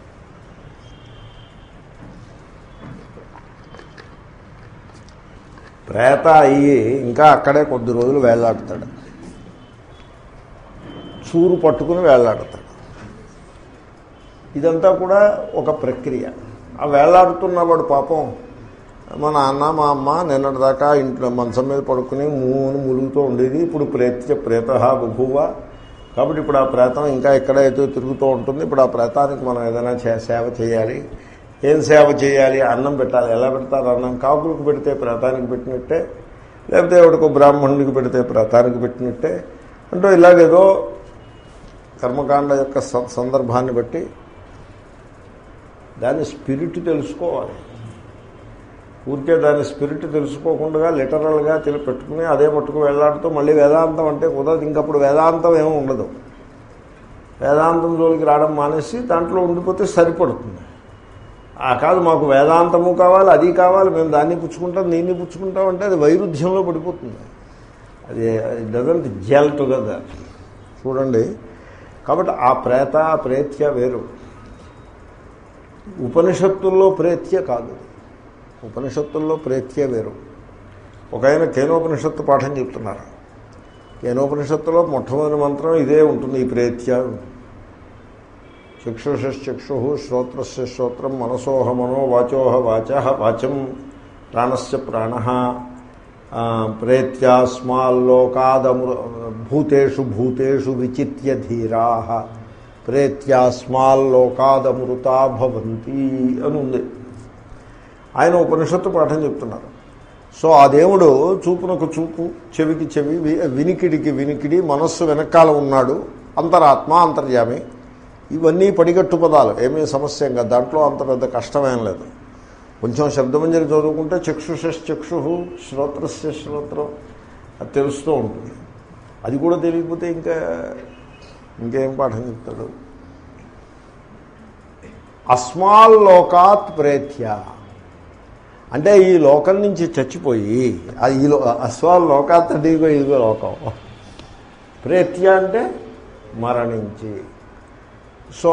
ప్రేత అయ్యి ఇంకా అక్కడే కొద్ది రోజులు వేళ్లాడతాడు చూరు పట్టుకుని వేళ్లాడతాడు ఇదంతా కూడా ఒక ప్రక్రియ ఆ వేళ్లాడుతున్నవాడు పాపం మా నాన్న మా అమ్మ నిన్నటిదాకా ఇంట్లో మంచం మీద పడుకుని మూని ములుగుతూ ఉండేది ఇప్పుడు ప్రేత్య ప్రేత బభువ కాబట్టి ఇప్పుడు ఆ ప్రేతం ఇంకా ఎక్కడైతే తిరుగుతూ ఉంటుంది ఇప్పుడు ఆ ప్రేతానికి మనం ఏదైనా చే- సేవ చేయాలి ఏం సేవ చేయాలి అన్నం పెట్టాలి ఎలా పెడతారు అన్నం కాకులకు పెడితే ప్రేతానికి పెట్టినట్టే లేకపోతే ఎవడికో బ్రాహ్మణుడికి పెడితే ప్రేతానికి పెట్టినట్టే అంటూ ఇలాగేదో కర్మకాండ యొక్క స- సందర్భాన్ని బట్టి దాని స్పిరిట్ తెలుసుకోవాలి ఊరికే దాని స్పిరిట్ తెలుసుకోకుండా లిటరల్గా తెలి పెట్టుకుని అదే మట్టుకు వెళ్ళాడుతూ మళ్ళీ వేదాంతం అంటే కుదరదు ఇంకప్పుడు వేదాంతం ఏమి ఉండదు వేదాంతం జోలికి రావడం మానేసి దాంట్లో ఉండిపోతే సరిపడుతుంది ఆ కాదు మాకు వేదాంతము కావాలి అది కావాలి మేము దాన్ని పుచ్చుకుంటాం దీన్ని పుచ్చుకుంటాం అంటే అది వైరుధ్యంలో పడిపోతుంది అది డజంట్ జెల్ టుగెదర్ చూడండి కాబట్టి ఆ ప్రేత ఆ ప్రేత్య వేరు ఉపనిషత్తుల్లో ప్రేత్య కాదు ఉపనిషత్తుల్లో ప్రేత్య వేరు ఒక ఆయన కేనోపనిషత్తు పాఠం చెప్తున్నారు కేనోపనిషత్తులో మొట్టమొదటి మంత్రం ఇదే ఉంటుంది ఈ ప్రేత్య చక్షుషక్షు శ్రోత్రస్య శ్రోత్రం మనసోహ మనో వాచోహ వాచ వాచం ప్రాణస్య ప్రాణ ప్రేత్యాస్మాల్లోకాదము భూతేషు భూతేషు విచిత్య ధీరా ప్రేత్యాస్మాల్లోకాదమృతా భవంతి అని ఉంది ఆయన ఉపనిషత్తు పాఠం చెప్తున్నారు సో ఆ దేవుడు చూపునకు చూపు చెవికి చెవి వి- వినికిడికి వినికిడి మనస్సు వెనకాల ఉన్నాడు అంతరాత్మ అంతర్యామి ఇవన్నీ పడిగట్టు పదాలు ఏమీ సమస్య ఏం కాదు దాంట్లో అంత పెద్ద కష్టమేం లేదు కొంచెం శబ్దమంజరి చదువుకుంటే చక్షుషక్షు శ్రోత్రస్య శ్రోత్రం అది తెలుస్తూ ఉంటుంది అది కూడా తెలియకపోతే ఇంకా ఇంకేం పాఠం చెప్తాడు అస్మాల్లోకాత్ ప్రేత్య అంటే ఈ లోకం నుంచి చచ్చిపోయి ఆ ఈ లో అశ్వాల లోకాత్తడి ఇదిగో ఇదిగో లోకం ప్రేత్య అంటే మరణించి సో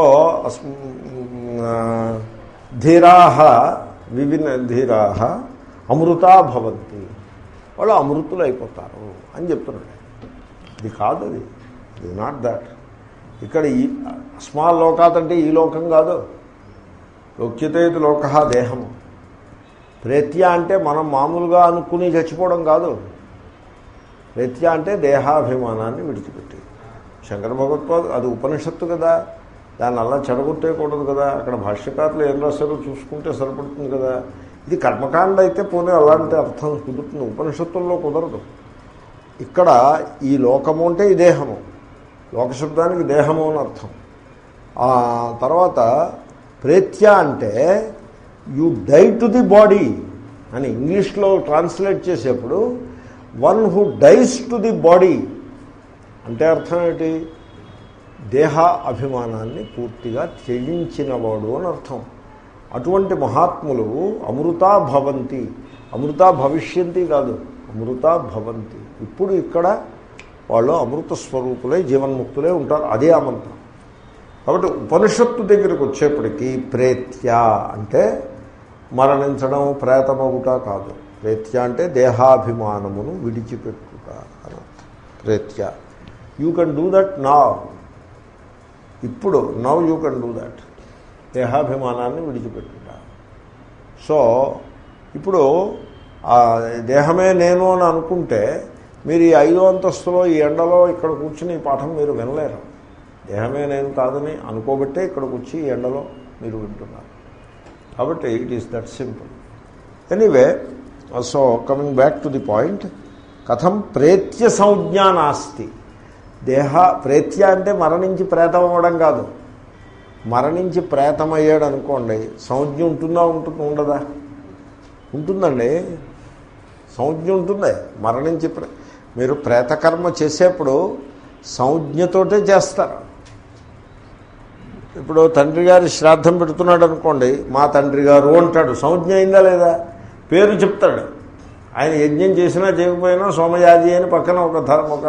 ధీరాహ విభిన్న ధీరాహ అమృతా భవంతి వాళ్ళు అమృతులు అయిపోతారు అని చెప్తున్నాడు ఇది కాదు అది ఇది నాట్ దాట్ ఇక్కడ ఈ స్మాల్ లోకాత్ అంటే ఈ లోకం కాదు లోక్యతేది లోక దేహము ప్రేత్య అంటే మనం మామూలుగా అనుకుని చచ్చిపోవడం కాదు ప్రేత్య అంటే దేహాభిమానాన్ని విడిచిపెట్టి శంకర భగవత్పాదు అది ఉపనిషత్తు కదా దాన్ని అలా చెడగొట్టేయకూడదు కదా అక్కడ భాష్యకారులు ఏం రాశారో చూసుకుంటే సరిపడుతుంది కదా ఇది కర్మకాండ అయితే పోనీ అలాంటి అర్థం కుదురుతుంది ఉపనిషత్తుల్లో కుదరదు ఇక్కడ ఈ లోకము అంటే ఈ దేహము లోకశబ్దానికి దేహము అని అర్థం ఆ తర్వాత ప్రేత్య అంటే you die to the body అని ఇంగ్లీష్లో ట్రాన్స్లేట్ చేసేప్పుడు one who dies to the body అంటే అర్థం ఏంటి దేహ అభిమానాన్ని పూర్తిగా త్యజించినవాడు అని అర్థం అటువంటి మహాత్ములు అమృతా భవంతి అమృతా భవిష్యంతి కాదు అమృతా భవంతి ఇప్పుడు ఇక్కడ వాళ్ళు అమృత స్వరూపులై జీవన్ముక్తులై ఉంటారు అదే అమంత్రం కాబట్టి ఉపనిషత్తు దగ్గరికి వచ్చేప్పటికీ ప్రేత్య అంటే మరణించడం ప్రేతమగుట కాదు ప్రేత్య అంటే దేహాభిమానమును విడిచిపెట్టుట అని అర్థం ప్రేత్య యూ కెన్ డూ దట్ నా ఇప్పుడు now you can do that దేహాభిమానాన్ని విడిచిపెట్టుట సో ఇప్పుడు ఆ దేహమే నేను అని అనుకుంటే మీరు ఈ ఐదో అంతస్తులో ఈ ఎండలో ఇక్కడ కూర్చుని ఈ పాఠం మీరు వినలేరు దేహమే నేను కాదని అనుకోబట్టే ఇక్కడికి వచ్చి ఈ ఎండలో మీరు వింటున్నారు కాబట్టి it is that simple anyway so coming back to the point కథం ప్రేత్య సంజ్ఞ నాస్తి దేహ ప్రేత్య అంటే మరణించి ప్రేతం అవ్వడం కాదు మరణించి ప్రేతం అయ్యాడు అనుకోండి సంజ్ఞ ఉంటుందా ఉంటుంది ఉండదా ఉంటుందండి సంజ్ఞ ఉంటుంది మరణించి ప్రే మీరు ప్రేతకర్మ చేసేప్పుడు సంజ్ఞతోటే చేస్తారు ఇప్పుడు తండ్రి గారి శ్రాద్ధం పెడుతున్నాడు అనుకోండి మా తండ్రి గారు అంటాడు సంజ్ఞ అయిందా లేదా పేరు చెప్తాడు ఆయన యజ్ఞం చేసినా చేయకపోయినా సోమయాజి అని పక్కన ఒక ధర్మ ఒక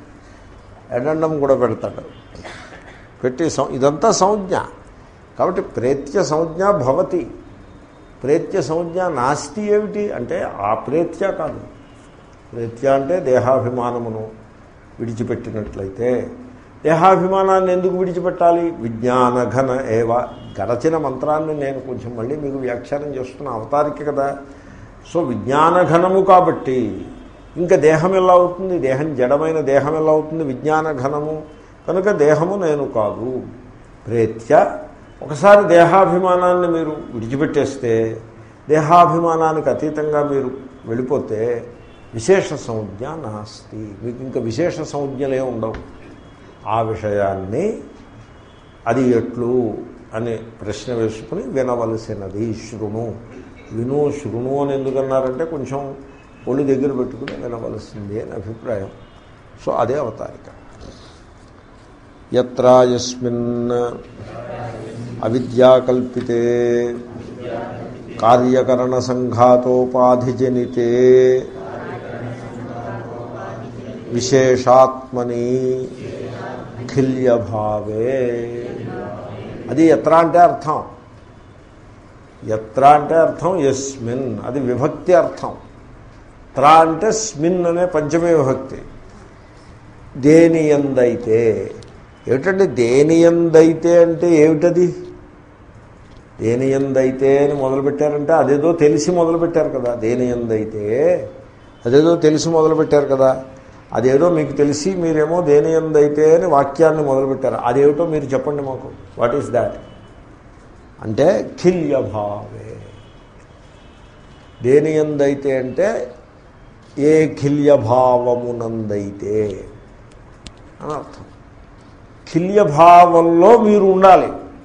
అడండం కూడా పెడతాడు పెట్టి సం ఇదంతా సంజ్ఞ కాబట్టి ప్రేత్య సంజ్ఞ భవతి ప్రేత్య సంజ్ఞ నాస్తి ఏమిటి అంటే ఆ ప్రేత్య కాదు ప్రేత్య అంటే దేహాభిమానమును విడిచిపెట్టినట్లయితే దేహాభిమానాన్ని ఎందుకు విడిచిపెట్టాలి విజ్ఞానఘన ఏవ గడచిన మంత్రాన్ని నేను కొంచెం మళ్ళీ మీకు వ్యాఖ్యానం చేస్తున్న అవతారిక కదా సో విజ్ఞానఘనము కాబట్టి ఇంకా దేహం ఎలా అవుతుంది దేహం జడమైన దేహం ఎలా అవుతుంది విజ్ఞానఘనము కనుక దేహము నేను కాదు ప్రేత్య ఒకసారి దేహాభిమానాన్ని మీరు విడిచిపెట్టేస్తే దేహాభిమానానికి అతీతంగా మీరు వెళ్ళిపోతే విశేష సంజ్ఞ నాస్తి మీకు ఇంకా విశేష సంజ్ఞలే ఉండవు ఆ విషయాన్ని అది ఎట్లు అని ప్రశ్న వేసుకుని వినవలసినది శృణు విను శృణు అని ఎందుకన్నారంటే కొంచెం ఒళ్ళు దగ్గర పెట్టుకుని వినవలసింది అని అభిప్రాయం సో అదే అవతారిక ఎత్రాయస్మిన్ అవిద్యాకల్పితే కార్యకరణ సంఘాతోపాధిజనితే విశేషాత్మని ఖిల్యభావే అది ఎత్ర అంటే అర్థం ఎత్ర అంటే అర్థం యస్మిన్ అది విభక్తి అర్థం త్ర అంటే స్మిన్ అనే పంచమే విభక్తి దేని ఎందైతే ఏమిటంటే దేని ఎందైతే అంటే ఏమిటది దేని ఎందైతే అని మొదలుపెట్టారంటే అదేదో తెలిసి మొదలుపెట్టారు కదా దేని ఎందైతే అదేదో తెలిసి మొదలుపెట్టారు కదా అదేదో మీకు తెలిసి మీరేమో దేని ఎందైతే అని వాక్యాన్ని మొదలుపెట్టారు అదేమిటో మీరు చెప్పండి మాకు వాట్ ఈస్ దాట్ అంటే ఖిల్యభావే దేని ఎందైతే అంటే ఏ ఖిల్యభావమునందైతే అని అర్థం ఖిల్యభావంలో మీరు ఉండాలి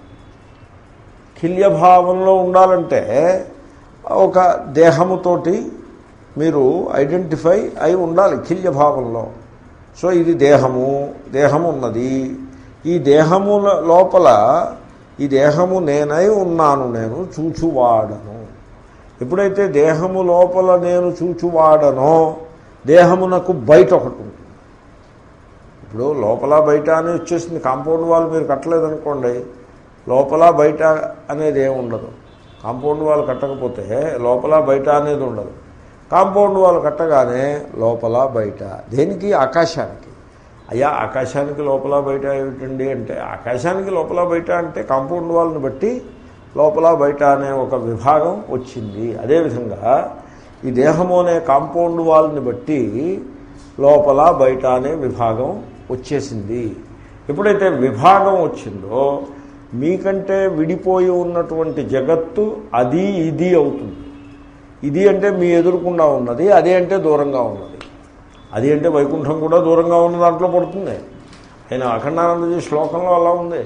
ఖిల్యభావంలో ఉండాలంటే ఒక దేహముతోటి మీరు ఐడెంటిఫై అయి ఉండాలి ఖిల్యభావంలో సో ఇది దేహము దేహము ఉన్నది ఈ దేహము లోపల ఈ దేహము నేనై ఉన్నాను నేను చూచువాడను ఎప్పుడైతే దేహము లోపల నేను చూచువాడనో దేహమునకు బయట ఒకటి ఉంటుంది ఇప్పుడు లోపల బయట అని వచ్చేసింది కాంపౌండ్ వాళ్ళు మీరు కట్టలేదనుకోండి లోపల బయట అనేది ఏమి ఉండదు కాంపౌండ్ వాళ్ళు కట్టకపోతే లోపల బయట అనేది ఉండదు కాంపౌండ్ వాళ్ళు కట్టగానే లోపల బయట దేనికి ఆకాశానికి అయ్యా ఆకాశానికి లోపల బయట ఏమిటండి అంటే ఆకాశానికి లోపల బయట అంటే కాంపౌండ్ వాళ్ళని బట్టి లోపల బయట అనే ఒక విభాగం వచ్చింది అదేవిధంగా ఈ దేహము అనే కాంపౌండ్ వాళ్ళని బట్టి లోపల బయట అనే విభాగం వచ్చేసింది ఎప్పుడైతే విభాగం వచ్చిందో మీకంటే విడిపోయి ఉన్నటువంటి జగత్తు అది ఇది అవుతుంది ఇది అంటే మీ ఎదురుకుండా ఉన్నది అదే అంటే దూరంగా ఉన్నది అది అంటే వైకుంఠం కూడా దూరంగా ఉన్న దాంట్లో పడుతుంది ఆయన అఖండానందజీ శ్లోకంలో అలా ఉంది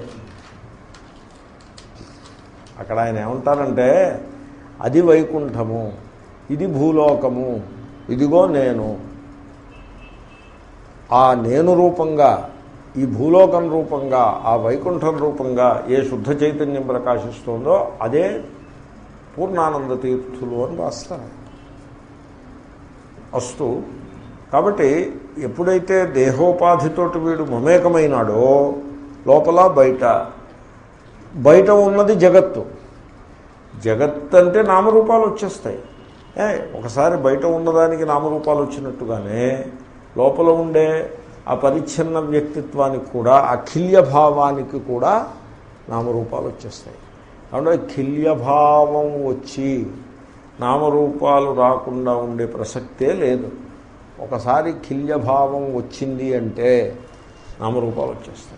అక్కడ ఆయన ఏమంటారంటే అది వైకుంఠము ఇది భూలోకము ఇదిగో నేను ఆ నేను రూపంగా ఈ భూలోకం రూపంగా ఆ వైకుంఠం రూపంగా ఏ శుద్ధ చైతన్యం ప్రకాశిస్తుందో అదే పూర్ణానంద తీర్థులు అని రాస్తారు అస్తు కాబట్టి ఎప్పుడైతే దేహోపాధితోటి వీడు మమేకమైనాడో లోపల బయట బయట ఉన్నది జగత్తు జగత్ అంటే నామరూపాలు వచ్చేస్తాయి ఏ, ఒకసారి బయట ఉన్నదానికి నామరూపాలు వచ్చినట్టుగానే లోపల ఉండే ఆ పరిచ్ఛిన్న వ్యక్తిత్వానికి కూడా అఖిల్య భావానికి కూడా నామరూపాలు వచ్చేస్తాయి కాబట్టి ఖిల్యభావం వచ్చి నామరూపాలు రాకుండా ఉండే ప్రసక్తే లేదు ఒకసారి ఖిల్యభావం వచ్చింది అంటే నామరూపాలు వచ్చేస్తాయి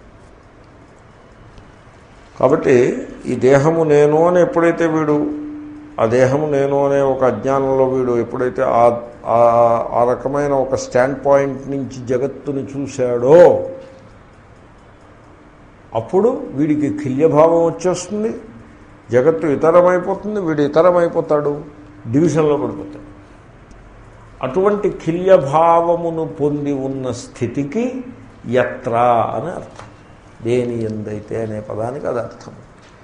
కాబట్టి ఈ దేహము నేను అని ఎప్పుడైతే వీడు ఆ దేహము నేను అనే ఒక అజ్ఞానంలో వీడు ఎప్పుడైతే ఆ ఆ- ఆ రకమైన ఒక స్టాండ్ పాయింట్ నుంచి జగత్తుని చూశాడో అప్పుడు వీడికి కిల్యభావం వచ్చేస్తుంది జగత్తు ఇతరమైపోతుంది వీడు ఇతరమైపోతాడు డివిజన్లో పడిపోతాడు అటువంటి కిల్యభావమును పొంది ఉన్న స్థితికి యత్ర అని అర్థం దేని ఎందైతే అనే పదానికి అది అర్థం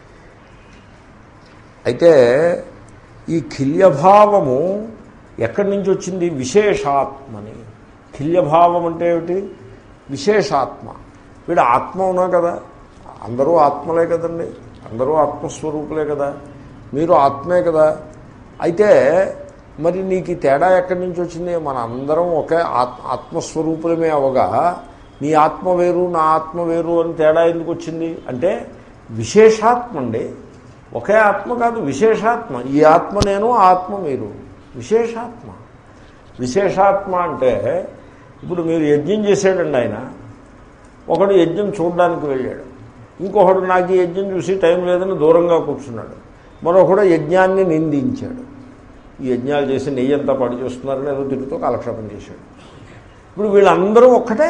అయితే ఈ కిల్యభావము ఎక్కడి నుంచి వచ్చింది విశేషాత్మని కిల్యభావం అంటే ఏమిటి విశేషాత్మ వీడు ఆత్మ ఉన్నా కదా అందరూ ఆత్మలే కదండి అందరూ ఆత్మస్వరూపులే కదా మీరు ఆత్మే కదా అయితే మరి నీకు ఈ తేడా ఎక్కడి నుంచి వచ్చింది మన అందరం ఒకే ఆత్మ ఆత్మస్వరూపులమే అవగా నీ ఆత్మ వేరు నా ఆత్మ వేరు అని తేడా ఎందుకు వచ్చింది అంటే విశేషాత్మ అండి ఒకే ఆత్మ కాదు విశేషాత్మ ఈ ఆత్మ నేను ఆ ఆత్మ మీరు విశేషాత్మ విశేషాత్మ అంటే ఇప్పుడు మీరు యజ్ఞం చేశాడండి ఆయన ఒకడు యజ్ఞం చూడడానికి వెళ్ళాడు ఇంకొకడు నాకు ఈ యజ్ఞం చూసి టైం లేదని దూరంగా కూర్చున్నాడు మరొకడు యజ్ఞాన్ని నిందించాడు ఈ యజ్ఞాలు చేసి నెయ్యి అంతా పాడు చేస్తున్నారని ఏదో తిరుగుతూ కాలక్షేపం చేశాడు ఇప్పుడు వీళ్ళందరూ ఒక్కటే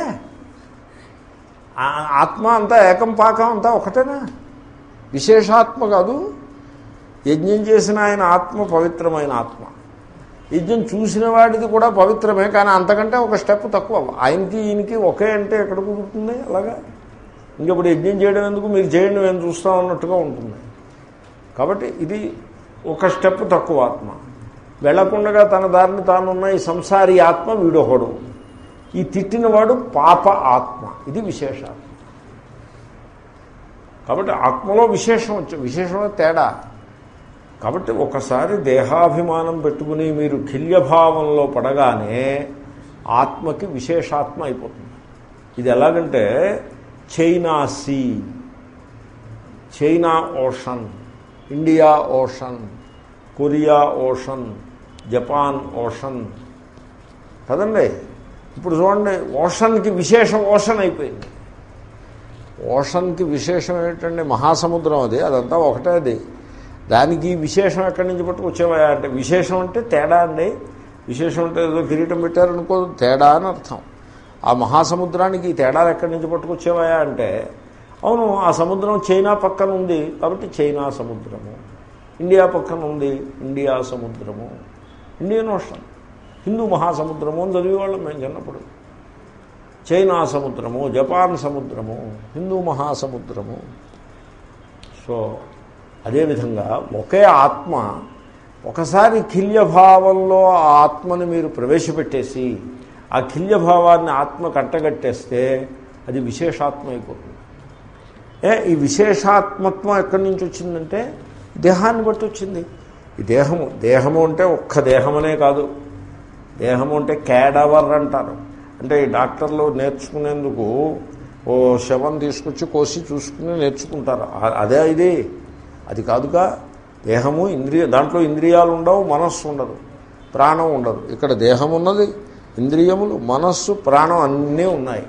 ఆ ఆత్మ అంతా ఏకం పాకం అంతా ఒకటేనా విశేషాత్మ కాదు యజ్ఞం చేసిన ఆయన ఆత్మ పవిత్రమైన ఆత్మ యజ్ఞం చూసిన వాడిది కూడా పవిత్రమే కానీ అంతకంటే ఒక స్టెప్ తక్కువ ఆయనకి ఈయనకి ఒకే అంటే ఎక్కడ కుదురుతుంది అలాగా ఇంకప్పుడు యజ్ఞం చేయడం ఎందుకు మీరు చేయండి మేము చూస్తాం అన్నట్టుగా ఉంటుంది కాబట్టి ఇది ఒక స్టెప్ తక్కువ ఆత్మ వెళ్లకుండా తన దారిని తానున్న ఈ సంసారి ఆత్మ వీడొకడు ఈ తిట్టినవాడు పాప ఆత్మ ఇది విశేషాత్మ కాబట్టి ఆత్మలో విశేషం వచ్చి విశేషమైన తేడా కాబట్టి ఒకసారి దేహాభిమానం పెట్టుకుని మీరు కిల్యభావంలో పడగానే ఆత్మకి విశేషాత్మ అయిపోతుంది ఇది ఎలాగంటే China sea China ocean India ocean Korea ocean Japan ocean కదండి ఇప్పుడు చూడండి ఓషన్కి విశేషం ఓషన్ అయిపోయింది ఓషన్కి విశేషం ఏంటంటే మహాసముద్రం అది అదంతా ఒకటే అది దానికి విశేషం ఎక్కడి నుంచి పట్టుకొచ్చేవా అంటే విశేషం అంటే తేడా అండి విశేషం అంటే ఏదో కిరీటం పెట్టారనుకో తేడా అని అర్థం ఆ మహాసముద్రానికి ఈ తేడాలు ఎక్కడి నుంచి పట్టుకొచ్చేవా అంటే అవును ఆ సముద్రం చైనా పక్కన ఉంది కాబట్టి చైనా సముద్రము ఇండియా పక్కన ఉంది ఇండియా సముద్రము ఇండియన్ ఓషన్ హిందూ మహాసముద్రము అని చదివేవాళ్ళం మేము చిన్నప్పుడు చైనా సముద్రము జపాన్ సముద్రము హిందూ మహాసముద్రము సో అదేవిధంగా ఒకే ఆత్మ ఒకసారి కిల్యభావంలో ఆ ఆత్మని మీరు ప్రవేశపెట్టేసి ఆ కిల్యభావాన్ని ఆత్మ కట్టగట్టేస్తే అది విశేషాత్మ అయిపోతుంది ఏ ఈ విశేషాత్మత్వం ఎక్కడి నుంచి వచ్చిందంటే దేహాన్ని బట్టి వచ్చింది ఈ దేహము దేహము అంటే ఒక్క దేహమనే కాదు దేహము అంటే క్యాడవర్ అంటారు అంటే ఈ డాక్టర్లు నేర్చుకునేందుకు ఓ శవం తీసుకొచ్చి కోసి చూసుకుని నేర్చుకుంటారు ఆ- అదే ఇది అది కాదుగా దేహము ఇంద్రియ దాంట్లో ఇంద్రియాలు ఉండవు మనస్సు ఉండదు ప్రాణం ఉండదు ఇక్కడ దేహం ఉన్నది ఇంద్రియములు మనస్సు ప్రాణం అన్నీ ఉన్నాయి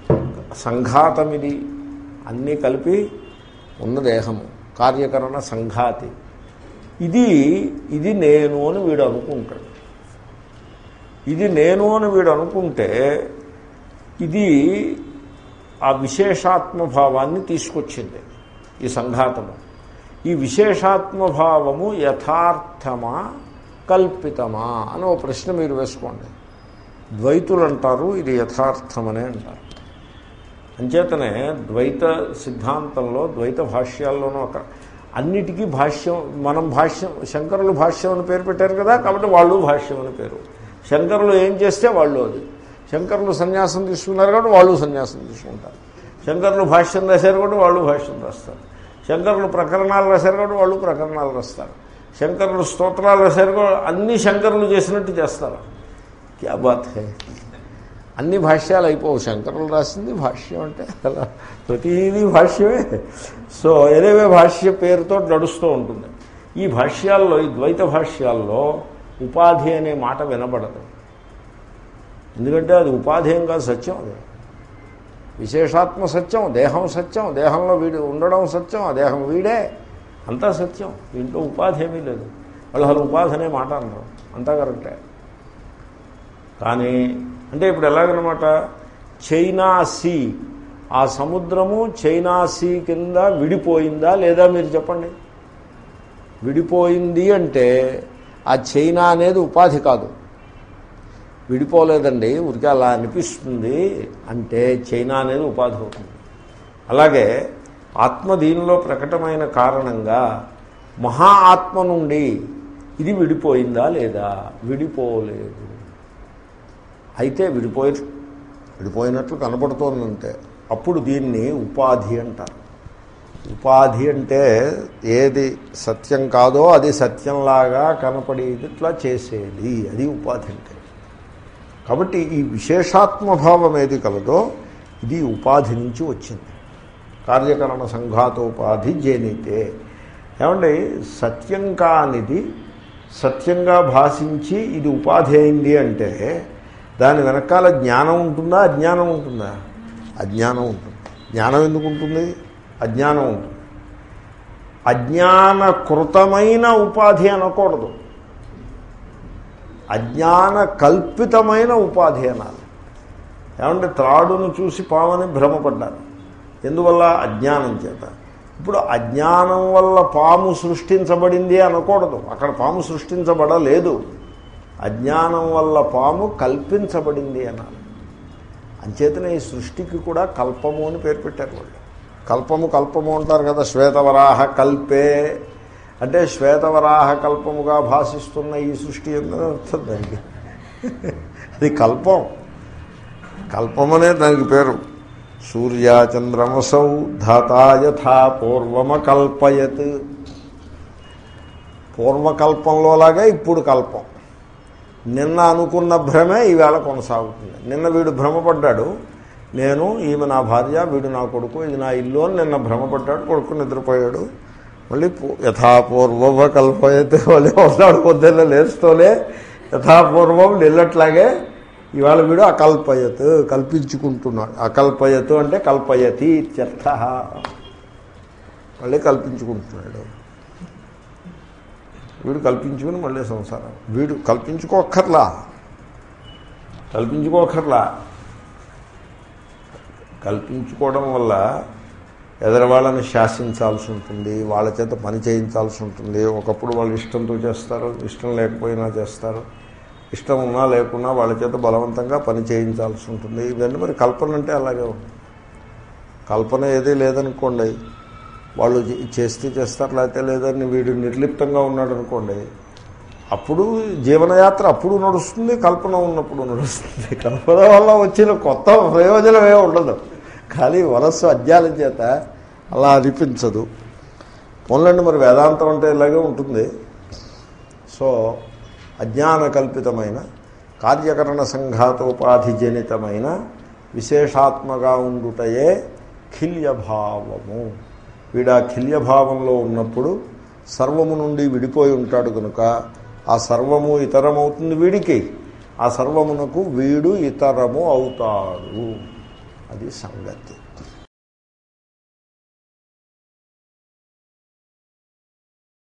సంఘాతం ఇది అన్నీ కలిపి ఉన్న దేహము కార్యకరణ సంఘాతి ఇది ఇది నేను అని వీడు అనుకుంటాడు ఇది నేను అని వీడు అనుకుంటే ఇది ఆ విశేషాత్మ భావాన్ని తీసుకొచ్చింది ఈ సంఘాతము ఈ విశేషాత్మ భావము యథార్థమా కల్పితమా అని ఒక ప్రశ్న మీరు వేసుకోండి ద్వైతులు అంటారు ఇది యథార్థమనే అంటారు అంచేతనే ద్వైత సిద్ధాంతంలో ద్వైత భాష్యాల్లోనూ ఒక అన్నిటికీ భాష్యం మనం భాష్యం శంకరులు భాష్యం అని పేరు పెట్టారు కదా కాబట్టి వాళ్ళు భాష్యం అని పేరు శంకరులు ఏం చేస్తే వాళ్ళు అది శంకరులు సన్యాసం తీసుకున్నారు కాబట్టి వాళ్ళు సన్యాసం తీసుకుంటారు శంకరులు భాష్యం రాశారు కాబట్టి వాళ్ళు భాష్యం రాస్తారు శంకరులు ప్రకరణాలు రాశారు కాబట్టి వాళ్ళు ప్రకరణాలు రాస్తారు శంకరులు స్తోత్రాలు రాశారు కాబట్టి అన్ని శంకరులు చేసినట్టు చేస్తారు క్యా బాత్ హై అన్ని భాష్యాలు అయిపోవు శంకరులు రాసింది భాష్యం అంటే అలా ప్రతిదీ భాష్యమే సో ఎరేవే భాష్య పేరుతో నడుస్తూ ఉంటుంది ఈ భాష్యాల్లో ఈ ద్వైత భాష్యాల్లో ఉపాధి అనే మాట వినబడదు ఎందుకంటే అది ఉపాధి ఏం కాదు సత్యం అది విశేషాత్మ సత్యం దేహం సత్యం దేహంలో వీడు ఉండడం సత్యం ఆ దేహం వీడే అంతా సత్యం దీంట్లో ఉపాధి ఏమీ లేదు వాళ్ళు అసలు ఉపాధి అనే మాట అన్నారు అంతా కరెక్టే కానీ అంటే ఇప్పుడు ఎలాగనమాట చైనా సీ ఆ సముద్రము చైనా సీ కింద విడిపోయిందా లేదా మీరు చెప్పండి విడిపోయింది అంటే ఆ చైనా అనేది ఉపాధి కాదు విడిపోలేదండి ఉరికి అలా అనిపిస్తుంది అంటే చైనా అనేది ఉపాధి అవుతుంది అలాగే ఆత్మ దీనిలో ప్రకటమైన కారణంగా మహా ఆత్మ నుండి ఇది విడిపోయిందా లేదా విడిపోలేదు అయితే విడిపోయి విడిపోయినట్లు కనబడుతోందంటే అప్పుడు దీన్ని ఉపాధి అంటారు ఉపాధి అంటే ఏది సత్యం కాదో అది సత్యంలాగా కనపడేదిట్లా చేసేది అది ఉపాధి అంటే కాబట్టి ఈ విశేషాత్మభావం ఏది కలదో ఇది ఉపాధి నుంచి వచ్చింది కార్యకరణ సంఘాతోపాధి జనితే ఏమండి సత్యం కానిది సత్యంగా భాషించి ఇది ఉపాధి అయింది అంటే దాని వెనకాల జ్ఞానం ఉంటుందా అజ్ఞానం ఉంటుందా అజ్ఞానం ఉంటుంది జ్ఞానం ఎందుకు ఉంటుంది అజ్ఞానం ఉంటుంది అజ్ఞానకృతమైన ఉపాధి అనకూడదు అజ్ఞాన కల్పితమైన ఉపాధి అనాలి ఏమంటే త్రాడును చూసి పామని భ్రమపడ్డారు ఎందువల్ల అజ్ఞానం చేత ఇప్పుడు అజ్ఞానం వల్ల పాము సృష్టించబడింది అనకూడదు అక్కడ పాము సృష్టించబడలేదు అజ్ఞానం వల్ల పాము కల్పించబడింది అనాలి అంచేతనే ఈ సృష్టికి కూడా కల్పము అని పేరు పెట్టారు వాళ్ళు కల్పము కల్పము అంటారు కదా శ్వేతవరాహ కల్పే అంటే శ్వేతవరాహ కల్పముగా భాషిస్తున్న ఈ సృష్టి ఎందుకు అర్థం దానికి అది కల్పం కల్పం అనే దానికి పేరు సూర్యాచంద్రమసౌ ధాతా యథా పూర్వమకల్పయత్ పూర్వకల్పంలో లాగా ఇప్పుడు కల్పం నిన్న అనుకున్న భ్రమే ఈవేళ కొనసాగుతుంది నిన్న వీడు భ్రమపడ్డాడు నేను ఈమె నా భార్య వీడు నా కొడుకు ఇది నా ఇల్లు అని నిన్న భ్రమపడ్డాడు కొడుకు నిద్రపోయాడు మళ్ళీ పూ- యథాపూర్వ కల్పయతే మళ్ళీ ఒకసారి పొద్దున్న లేస్తూనే యథాపూర్వం నిల్లట్లాగే ఇవాళ వీడు అకల్పయత్ కల్పించుకుంటున్నాడు అకల్పయత్ అంటే కల్పయతి ఇత్యర్థ మళ్ళీ కల్పించుకుంటున్నాడు వీడు కల్పించుకుని మళ్ళీ సంసారం వీడు కల్పించుకోక్కర్లా కల్పించుకోకర్లా కల్పించుకోవడం వల్ల ఎదరవాళ్ళని శాసించాల్సి ఉంటుంది వాళ్ళ చేత పని చేయించాల్సి ఉంటుంది ఒకప్పుడు వాళ్ళు ఇష్టంతో చేస్తారు ఇష్టం లేకపోయినా చేస్తారు ఇష్టం ఉన్నా లేకున్నా వాళ్ళ చేత బలవంతంగా పని చేయించాల్సి ఉంటుంది ఇవన్నీ మరి కల్పన అంటే అలాగే ఉంది కల్పన ఏదీ లేదనుకోండి వాళ్ళు చే- చేస్తే చేస్తారు లేకపోతే లేదని వీడు నిర్లిప్తంగా ఉన్నాడు అనుకోండి అప్పుడు జీవనయాత్ర అప్పుడు నడుస్తుంది కల్పన ఉన్నప్పుడు నడుస్తుంది కల్పన వల్ల వచ్చిన కొత్త ప్రయోజనం ఏ ఉండదు కానీ వరస్సు అజ్ఞానం చేత అలా అనిపించదు పోన్లండి మరి వేదాంతం అంటే ఇలాగే ఉంటుంది సో అజ్ఞాన కల్పితమైన కార్యకరణ సంఘాతోపాధి జనితమైన విశేషాత్మగా ఉండుటయే ఖిల్యభావము వీడు ఆ ఖిల్యభావంలో ఉన్నప్పుడు సర్వము నుండి విడిపోయి ఉంటాడు కనుక ఆ సర్వము ఇతరమవుతుంది వీడికి ఆ సర్వమునకు వీడు ఇతరము అవుతాడు అది సంగతి